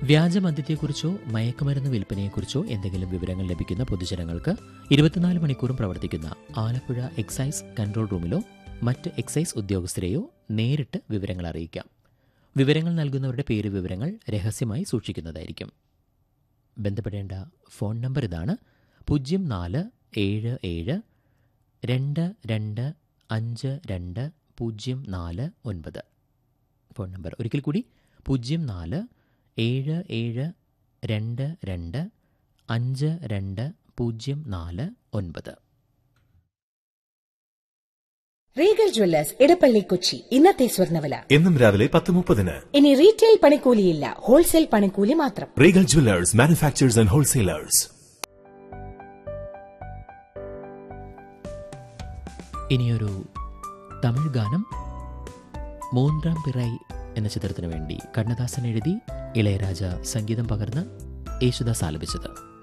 വ്യാജമദ്യത്തെക്കുറിച്ചോ മയക്കുമരുന്ന് വിൽപ്പനയെക്കുറിച്ചോ എന്തെങ്കിലും വിവരങ്ങൾ ലഭിക്കുന്ന പൊതുജനങ്ങൾക്ക് ഇരുപത്തിനാല് മണിക്കൂറും പ്രവർത്തിക്കുന്ന ആലപ്പുഴ എക്സൈസ് കൺട്രോൾ റൂമിലോ മറ്റ് എക്സൈസ് ഉദ്യോഗസ്ഥരെയോ നേരിട്ട് വിവരങ്ങൾ അറിയിക്കാം വിവരങ്ങൾ നൽകുന്നവരുടെ പേര് വിവരങ്ങൾ രഹസ്യമായി സൂക്ഷിക്കുന്നതായിരിക്കും ബന്ധപ്പെടേണ്ട ഫോൺ നമ്പർ ഇതാണ് പൂജ്യം നാല് ഏഴ് ഏഴ് രണ്ട് രണ്ട് അഞ്ച് രണ്ട് പൂജ്യം നാല് ഒൻപത് ഫോൺ നമ്പർ ഒരിക്കൽ കൂടി പൂജ്യം നാല് ഏഴ് ഏഴ് രണ്ട് രണ്ട് അഞ്ച് രണ്ട് പൂജ്യം നാല് ഒൻപത് റീഗൽ ജ്വല്ലേഴ്സ് ഇടപ്പള്ളി കൊച്ചി ഇന്നത്തെ സ്വർണ്ണവില എന്നും രാവിലെ പത്ത് മുപ്പതിന് ഇനി റീറ്റെയിൽ പണിക്കൂലിയില്ല ഹോൾസെയിൽ പണിക്കൂലി മാത്രം Regal jewellers manufacturers and wholesalers ഇനിയൊരു തമിഴ് ഗാനം മൂന്നാം പിറൈ എന്ന ചിത്രത്തിനു വേണ്ടി കണ്ണദാസൻ എഴുതി ഇളയരാജ സംഗീതം പകർന്ന് യേശുദാസ് ആലപിച്ചത്